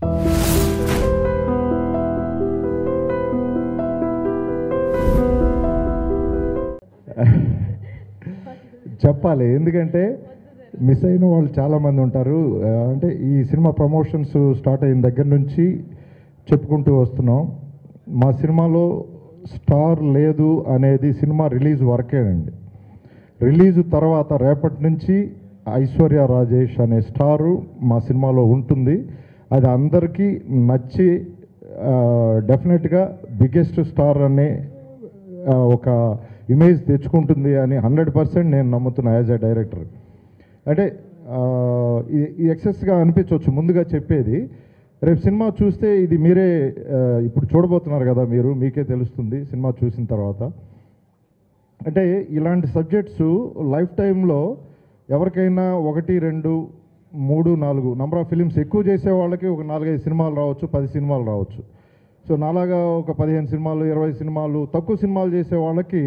చెప్పాలి ఎందుకంటే మిస్ అయిన వాళ్ళు చాలామంది ఉంటారు ఆ, అంటే ఈ సినిమా ప్రమోషన్స్ స్టార్ట్ అయిన దగ్గర నుంచి చెప్పుకుంటూ వస్తున్నాం మా సినిమాలో స్టార్ లేదు అనేది సినిమా రిలీజ్ వరకేనండి రిలీజ్ తర్వాత రేపటి నుంచి ఐశ్వర్య రాజేష్ అనే స్టారు మా సినిమాలో ఉంటుంది అది అందరికీ నచ్చి డెఫినెట్గా బిగ్గెస్ట్ స్టార్ అనే ఆ, ఒక ఇమేజ్ తెచ్చుకుంటుంది అని హండ్రెడ్ పర్సెంట్ నేను నమ్ముతున్నా యాజ్ ఎ డైరెక్టర్ అంటే ఆ, ఈ- ఈ ఎక్సెస్గా అనిపించవచ్చు ముందుగా చెప్పేది రేపు సినిమా చూస్తే ఇది మీరే ఆ, ఇప్పుడు చూడబోతున్నారు కదా మీరు మీకే తెలుస్తుంది సినిమా చూసిన తర్వాత అంటే ఇలాంటి సబ్జెక్ట్స్ లైఫ్ టైంలో ఎవరికైనా ఒకటి రెండు మూడు నాలుగు నంబర్ ఆఫ్ ఫిలిమ్స్ ఎక్కువ చేసే వాళ్ళకి ఒక నాలుగైదు సినిమాలు రావచ్చు పది సినిమాలు రావచ్చు సో నాలాగా ఒక పదిహేను సినిమాలు ఇరవై సినిమాలు తక్కువ సినిమాలు చేసే వాళ్ళకి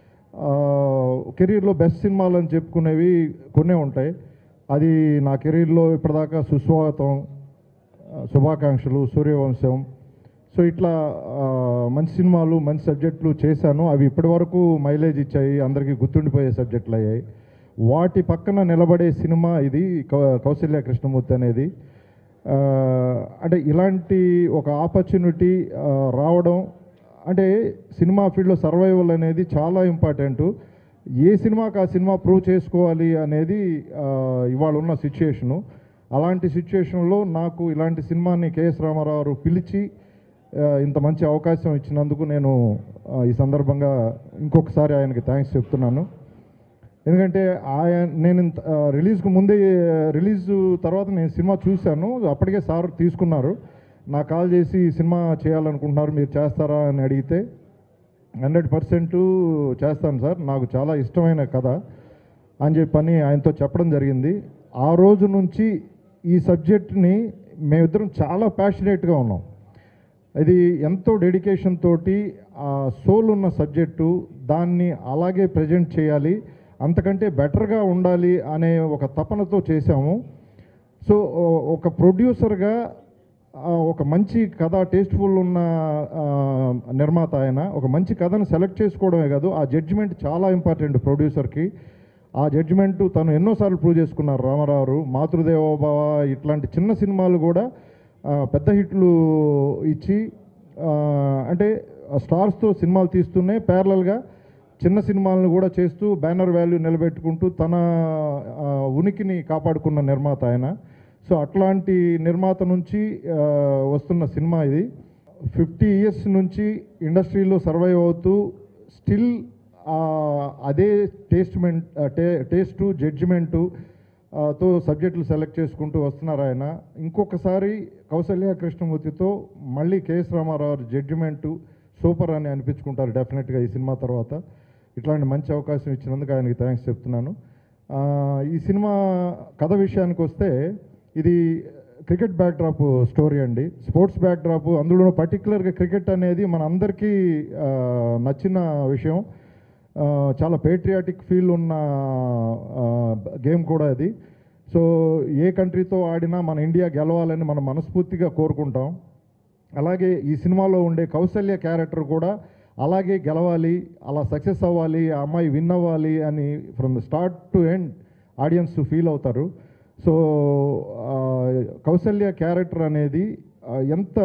కెరీర్లో బెస్ట్ సినిమాలు అని చెప్పుకునేవి కొన్నే ఉంటాయి అది నా కెరీర్లో ఇప్పటిదాకా సుస్వాగతం ఆ, శుభాకాంక్షలు సూర్యవంశం సో ఇట్లా ఆ, మంచి సినిమాలు మంచి సబ్జెక్టులు చేశాను అవి ఇప్పటి వరకు మైలేజ్ ఇచ్చాయి అందరికీ గుర్తుండిపోయే సబ్జెక్టులు అయ్యాయి వాటి పక్కన నిలబడే సినిమా ఇది కౌ- కౌశల్య కృష్ణమూర్తి అనేది ఆ, అంటే ఇలాంటి ఒక ఆపర్చునిటీ రావడం అంటే సినిమా ఫీల్డ్లో సర్వైవల్ అనేది చాలా ఇంపార్టెంట్ ఏ సినిమాకి ఆ సినిమా ప్రూవ్ చేసుకోవాలి అనేది ఆ, ఇవాళ ఉన్న సిచ్యుయేషను అలాంటి సిచ్యుయేషన్లో నాకు ఇలాంటి సినిమాని కేఎస్ రామారావు గారు పిలిచి ఆ, ఇంత మంచి అవకాశం ఇచ్చినందుకు నేను ఆ, ఈ సందర్భంగా ఇంకొకసారి ఆయనకి థ్యాంక్స్ చెప్తున్నాను ఎందుకంటే ఆయన నేను ఇంత- ఆ, రిలీజ్కు ముందే రిలీజ్ తర్వాత నేను సినిమా చూశాను అప్పటికే సార్ తీసుకున్నారు నాకు కాల్ చేసి ఈ సినిమా చేయాలనుకుంటున్నారు మీరు చేస్తారా అని అడిగితే హండ్రెడ్ పర్సెంట్ చేస్తాను సార్ నాకు చాలా ఇష్టమైన కథ అని చెప్పని ఆయనతో చెప్పడం జరిగింది ఆ రోజు నుంచి ఈ సబ్జెక్ట్ని మేమిద్దరం చాలా ప్యాషనేట్గా ఉన్నాం ఇది ఎంతో డెడికేషన్ తోటి ఆ సోల్ ఉన్న సబ్జెక్టు దాన్ని అలాగే ప్రజెంట్ చేయాలి అంతకంటే బెటర్గా ఉండాలి అనే ఒక తపనతో చేశాము సో ఓ- ఒక ప్రొడ్యూసర్గా ఆ, ఒక మంచి కథ టేస్ట్ఫుల్ ఉన్న ఆ, నిర్మాత ఆయన ఒక మంచి కథను సెలెక్ట్ చేసుకోవడమే కాదు ఆ జడ్జిమెంట్ చాలా ఇంపార్టెంట్ ప్రొడ్యూసర్కి ఆ జడ్జిమెంట్ తను ఎన్నోసార్లు ప్రూవ్ చేసుకున్నారు రామారావు మాతృదేవోభవ ఇట్లాంటి చిన్న సినిమాలు కూడా ఆ, పెద్ద హిట్లు ఇచ్చి ఆ, అంటే స్టార్స్తో సినిమాలు తీస్తూనే ప్యారలల్గా చిన్న సినిమాలను కూడా చేస్తూ బ్యానర్ వాల్యూ నిలబెట్టుకుంటూ తన ఆ, ఉనికిని కాపాడుకున్న నిర్మాత ఆయన సో అట్లాంటి నిర్మాత నుంచి ఆ, వస్తున్న సినిమా ఇది ఫిఫ్టీ ఇయర్స్ నుంచి ఇండస్ట్రీలో సర్వైవ్ అవుతూ స్టిల్ అదే టేస్ట్మెంట్ టే టేస్టు జడ్జిమెంటు తో సబ్జెక్టులు సెలెక్ట్ చేసుకుంటూ వస్తున్నారు ఆయన ఇంకొకసారి కౌశల్య కృష్ణమూర్తితో మళ్ళీ కేఎస్ రామారావు జడ్జిమెంటు సూపర్ అని అనిపించుకుంటారు డెఫినెట్గా ఈ సినిమా తర్వాత ఇట్లాంటి మంచి అవకాశం ఇచ్చినందుకు ఆయనకి థ్యాంక్స్ చెప్తున్నాను ఆ, ఈ సినిమా కథ విషయానికి వస్తే ఇది క్రికెట్ బ్యాక్డ్రాప్ స్టోరీ అండి స్పోర్ట్స్ బ్యాక్డ్రాప్ అందులో పర్టికులర్గా క్రికెట్ అనేది మన అందరికీ ఆ, నచ్చిన విషయం ఆ, చాలా పేట్రియాటిక్ ఫీల్ ఉన్న గేమ్ కూడా అది సో ఏ కంట్రీతో ఆడినా మన ఇండియా గెలవాలని మనం మనస్ఫూర్తిగా కోరుకుంటాం అలాగే ఈ సినిమాలో ఉండే కౌశల్య క్యారెక్టర్ కూడా అలాగే గెలవాలి అలా సక్సెస్ అవ్వాలి ఆ అమ్మాయి విన్ అవ్వాలి అని from the start to end audience feel అవుతారు సో ఆ, కౌశల్య క్యారెక్టర్ అనేది ఆ, ఎంత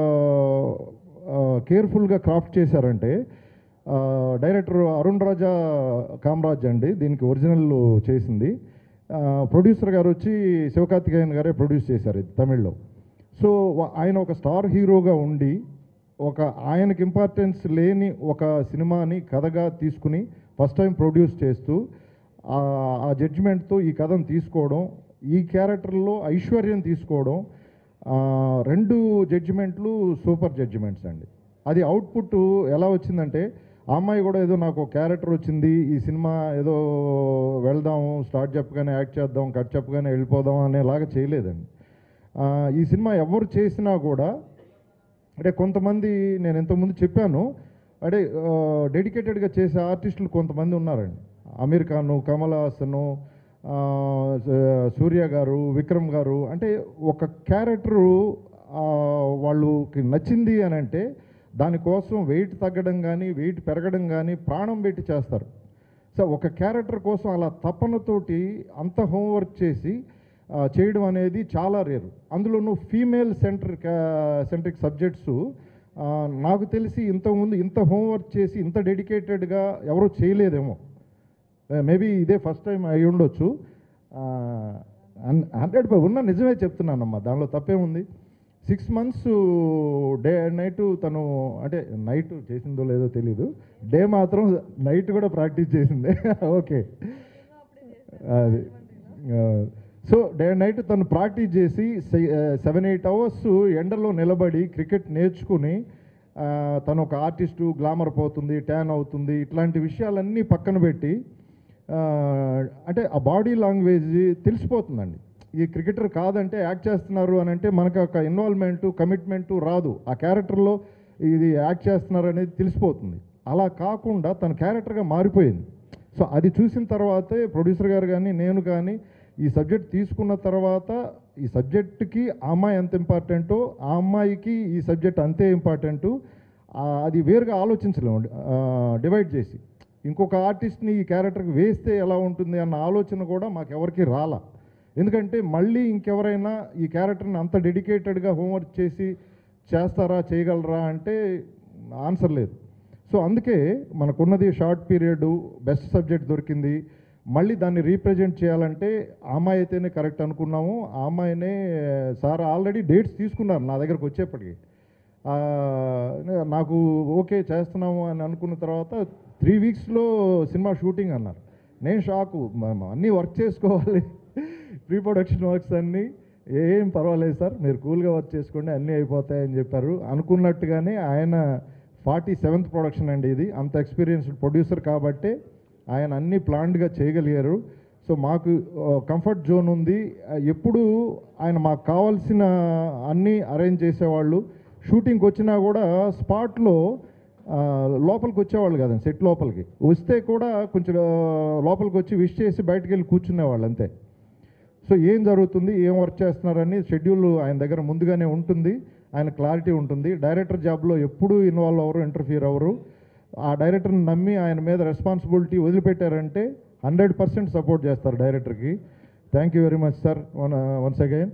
కేర్ఫుల్గా క్రాఫ్ట్ చేశారంటే ఆ, డైరెక్టర్ అరుణ్ రాజా కామరాజ్ అండి దీనికి ఒరిజినల్ చేసింది ఆ, ప్రొడ్యూసర్ గారు వచ్చి శివకార్తికేయన్ గారే ప్రొడ్యూస్ చేశారు ఇది తమిళ్లో సో వ- ఆయన ఒక స్టార్ హీరోగా ఉండి ఒక ఆయనకి ఇంపార్టెన్స్ లేని ఒక సినిమాని కథగా తీసుకుని ఫస్ట్ టైం ప్రొడ్యూస్ చేస్తూ ఆ ఆ జడ్జిమెంట్తో ఈ కథను తీసుకోవడం ఈ క్యారెక్టర్లో ఐశ్వర్యం తీసుకోవడం ఆ, రెండు జడ్జిమెంట్లు సూపర్ జడ్జిమెంట్స్ అండి అది అవుట్పుట్ ఎలా వచ్చిందంటే ఆ అమ్మాయి కూడా ఏదో నాకు ఒక క్యారెక్టర్ వచ్చింది ఈ సినిమా ఏదో వెళ్దాము స్టార్ట్ చెప్పగానే యాక్ట్ చేద్దాం కట్ చెప్పగానే వెళ్ళిపోదాం అనేలాగా చేయలేదండి ఆ, ఈ సినిమా ఎవరు చేసినా కూడా అంటే కొంతమంది నేను ఇంతకుముందు చెప్పాను అంటే డెడికేటెడ్గా చేసే ఆర్టిస్టులు కొంతమంది ఉన్నారండి అమీర్ ఖాన్ కమల్ హాసన్ సూర్య గారు విక్రమ్ గారు అంటే ఒక క్యారెక్టరు ఆ, వాళ్ళకి నచ్చింది అని అంటే దానికోసం వెయిట్ తగ్గడం కానీ వెయిట్ పెరగడం కానీ ప్రాణం పెట్టి చేస్తారు సో ఒక క్యారెక్టర్ కోసం అలా తపనతోటి అంత హోంవర్క్ చేసి ఆ, చేయడం అనేది చాలా రేరు అందులోనూ ఫీమేల్ సెంటర్ సెంట్రిక్ సబ్జెక్ట్స్ నాకు తెలిసి ఇంతకుముందు ఇంత హోంవర్క్ చేసి ఇంత డెడికేటెడ్గా ఎవరూ చేయలేదేమో మేబీ ఇదే ఫస్ట్ టైం అయి ఉండొచ్చు హండ్రెడ్ ఉన్న నిజమే చెప్తున్నానమ్మా దానిలో తప్పేముంది six months day and night తను అంటే నైట్ చేసిందో లేదో తెలీదు డే మాత్రం నైట్ కూడా ప్రాక్టీస్ చేసిందే ఓకే అది సో డే అండ్ నైట్ తను ప్రాక్టీస్ చేసి సెవెన్ ఎయిట్ అవర్స్ ఎండలో నిలబడి క్రికెట్ నేర్చుకుని ఆ, తను ఒక ఆర్టిస్టు గ్లామర్ పోతుంది ట్యాన్ అవుతుంది ఇట్లాంటి విషయాలన్నీ పక్కన పెట్టి ఆ, అంటే ఆ బాడీ లాంగ్వేజ్ తెలిసిపోతుందండి ఈ క్రికెటర్ కాదంటే యాక్ట్ చేస్తున్నారు అని అంటే మనకు ఒక ఇన్వాల్వ్మెంటు కమిట్మెంటు రాదు ఆ క్యారెక్టర్లో ఇది యాక్ట్ చేస్తున్నారు అనేది తెలిసిపోతుంది అలా కాకుండా తన క్యారెక్టర్గా మారిపోయింది సో అది చూసిన తర్వాతే ప్రొడ్యూసర్ గారు కానీ నేను కానీ ఈ సబ్జెక్ట్ తీసుకున్న తర్వాత ఈ సబ్జెక్ట్కి ఆ అమ్మాయి ఎంత ఇంపార్టెంటో ఆ అమ్మాయికి ఈ సబ్జెక్ట్ అంతే ఇంపార్టెంటు అది వేరుగా ఆలోచించలేము డివైడ్ చేసి ఇంకొక ఆర్టిస్ట్ని ఈ క్యారెక్టర్కి వేస్తే ఎలా ఉంటుంది అన్న ఆలోచన కూడా మాకు ఎవరికి రాలా ఎందుకంటే మళ్ళీ ఇంకెవరైనా ఈ క్యారెక్టర్ని అంత డెడికేటెడ్గా హోంవర్క్ చేసి చేస్తారా చేయగలరా అంటే ఆన్సర్ లేదు సో అందుకే మనకున్నది షార్ట్ పీరియడ్ బెస్ట్ సబ్జెక్ట్ దొరికింది మళ్ళీ దాన్ని రీప్రజెంట్ చేయాలంటే ఆ అమ్మాయి అయితేనే కరెక్ట్ అనుకున్నాము ఆ అమ్మాయినే సార్ ఆల్రెడీ డేట్స్ తీసుకున్నారు నా దగ్గరకు వచ్చేప్పటికి ఆ, నాకు ఓకే చేస్తున్నాము అని అనుకున్న తర్వాత త్రీ వీక్స్లో సినిమా షూటింగ్ అన్నారు నేను షాకు మ- మ- అన్నీ వర్క్ చేసుకోవాలి ప్రీ ప్రొడక్షన్ వర్క్స్ అన్నీ ఏం పర్వాలేదు సార్ మీరు కూల్గా వర్క్ చేసుకోండి అన్నీ అయిపోతాయని చెప్పారు అనుకున్నట్టుగానే ఆయన ఫార్టీ సెవెంత్ ప్రొడక్షన్ అండి ఇది అంత ఎక్స్పీరియన్స్డ్ ప్రొడ్యూసర్ కాబట్టే ఆయన అన్ని ప్లాన్డ్గా చేయగలిగారు సో మాకు కంఫర్ట్ జోన్ ఉంది ఆ, ఎప్పుడు ఆయన మాకు కావాల్సిన అన్నీ అరేంజ్ చేసేవాళ్ళు షూటింగ్కి వచ్చినా కూడా స్పాట్లో లోపలికి వచ్చేవాళ్ళు కదండి సెట్ లోపలికి వస్తే కూడా కొంచెం ఆ, లోపలికి వచ్చి విష్ చేసి బయటకు వెళ్ళి కూర్చునేవాళ్ళు అంతే సో ఏం జరుగుతుంది ఏం వర్క్ చేస్తున్నారని షెడ్యూల్ ఆయన దగ్గర ముందుగానే ఉంటుంది ఆయన క్లారిటీ ఉంటుంది డైరెక్టర్ జాబ్లో ఎప్పుడూ ఇన్వాల్వ్ అవ్వరు ఇంటర్ఫియర్ అవ్వరు ఆ డైరెక్టర్ని నమ్మి ఆయన మీద రెస్పాన్సిబిలిటీ వదిలిపెట్టారంటే హండ్రెడ్ పర్సెంట్ సపోర్ట్ చేస్తారు డైరెక్టర్కి thank you very much sir one once again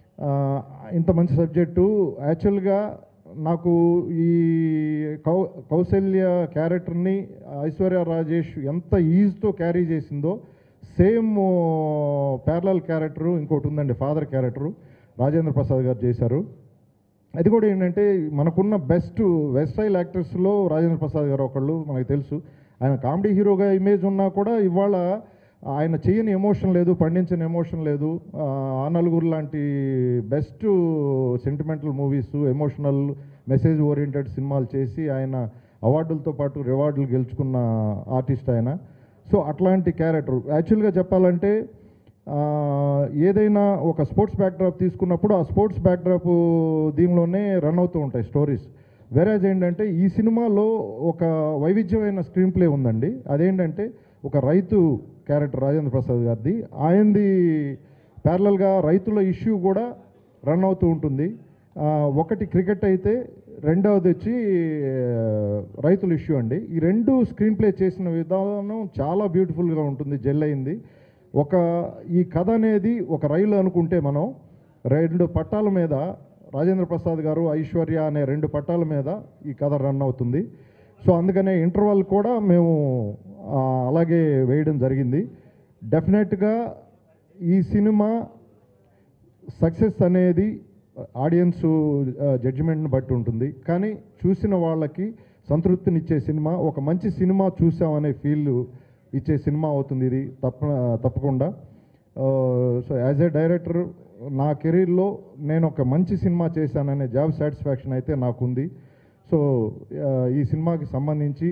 ఇంత మంచి సబ్జెక్టు యాక్చువల్గా నాకు ఈ కౌ కౌశల్య క్యారెక్టర్ని ఐశ్వర్య రాజేష్ ఎంత ఈజ్తో క్యారీ చేసిందో సేమ్ ప్యారలల్ క్యారెక్టరు ఇంకోటి ఉందండి ఫాదర్ క్యారెక్టరు రాజేంద్ర ప్రసాద్ గారు చేశారు అది కూడా ఏంటంటే మనకున్న బెస్ట్ వెస్ట్ స్టైల్ యాక్టర్స్లో రాజేంద్ర ప్రసాద్ గారు ఒకళ్ళు మనకు తెలుసు ఆయన కామెడీ హీరోగా ఇమేజ్ ఉన్నా కూడా ఇవాళ ఆయన చేయని ఎమోషన్ లేదు పండించని ఎమోషన్ లేదు ఆ, ఆ నలుగురు లాంటి best sentimental movies emotional message oriented సినిమాలు చేసి ఆయన అవార్డులతో పాటు రివార్డులు గెలుచుకున్న ఆర్టిస్ట్ ఆయన సో అట్లాంటి క్యారెక్టర్ యాక్చువల్గా చెప్పాలంటే ఆ, ఏదైనా ఒక స్పోర్ట్స్ బ్యాక్డ్రాప్ తీసుకున్నప్పుడు ఆ స్పోర్ట్స్ బ్యాక్డ్రాప్ దీనిలోనే రన్ అవుతూ ఉంటాయి స్టోరీస్ వెరాజ్ ఏంటంటే ఈ సినిమాలో ఒక వైవిధ్యమైన స్క్రీన్ ప్లే ఉందండి అదేంటంటే ఒక రైతు క్యారెక్టర్ రాజేంద్ర ప్రసాద్ గారిది ఆయనది ప్యారలల్గా రైతుల ఇష్యూ కూడా రన్ అవుతూ ఉంటుంది ఆ, ఒకటి క్రికెట్ అయితే రెండవది వచ్చి ఆ, రైతుల ఇష్యూ అండి ఈ రెండు స్క్రీన్ ప్లే చేసిన విధానం చాలా బ్యూటిఫుల్గా ఉంటుంది జెల్ అయింది ఒక ఈ కథ అనేది ఒక రైలు అనుకుంటే మనం రెండు పట్టాల మీద రాజేంద్ర ప్రసాద్ గారు ఐశ్వర్య అనే రెండు పట్టాల మీద ఈ కథ రన్ అవుతుంది సో అందుకనే ఇంటర్వల్ కూడా మేము ఆ, అలాగే వేయడం జరిగింది డెఫినెట్గా ఈ సినిమా సక్సెస్ అనేది ఆడియన్స్ జడ్జిమెంట్ని బట్టి ఉంటుంది కానీ చూసిన వాళ్ళకి సంతృప్తినిచ్చే సినిమా ఒక మంచి సినిమా చూసామనే ఫీల్ ఇచ్చే సినిమా అవుతుంది ఇది తప్ప తప్పకుండా సో యాజ్ ఏ డైరెక్టర్ నా కెరీర్లో నేను ఒక మంచి సినిమా చేశాననే జాబ్ సాటిస్ఫాక్షన్ అయితే నాకుంది సో ఆ, ఈ సినిమాకి సంబంధించి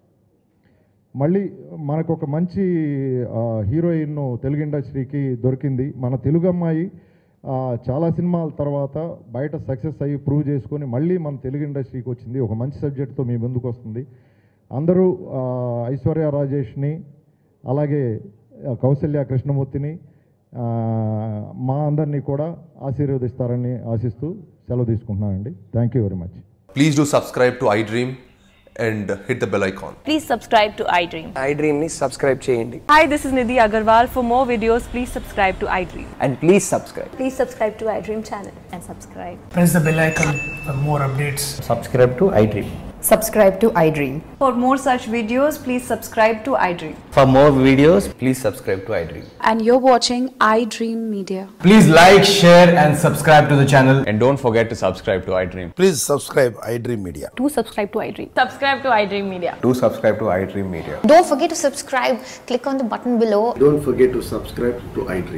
మళ్ళీ మనకు ఒక మంచి ఆ, హీరోయిన్ తెలుగు ఇండస్ట్రీకి దొరికింది మన తెలుగు అమ్మాయి ఆ, చాలా సినిమాల తర్వాత బయట సక్సెస్ అయ్యి ప్రూవ్ చేసుకొని మళ్ళీ మన తెలుగు ఇండస్ట్రీకి వచ్చింది ఒక మంచి సబ్జెక్ట్తో మీ ముందుకు వస్తుంది అందరూ ఆ, ఐశ్వర్య రాజేష్ని అలాగే ఆ, కౌసల్య కృష్ణమూర్తిని ఆ, మా అందరినీ కూడా ఆశీర్వదిస్తారని ఆశిస్తూ సెలవు తీసుకుంటున్నానండి thank you very much Please do subscribe to iDream and hit the bell icon. Please subscribe to iDream. ఐ డ్రీమ్ని సబ్స్క్రైబ్ చేయండి Hi, this is Nidhi Agarwal. For more videos, please subscribe to iDream. And please subscribe Please subscribe to iDream channel and subscribe. press the bell icon for more updates. subscribe to iDream. subscribe to iDream. For more such videos, please subscribe to iDream. For more videos, please subscribe to iDream. and you're watching iDream Media. Please like, share, and subscribe to the channel. And don't forget to subscribe to iDream. Please subscribe iDream Media. Do subscribe to iDream. Subscribe to iDream Media. Do subscribe to iDream Media. Don't forget to subscribe. Click on the button below Don't forget to subscribe to iDream.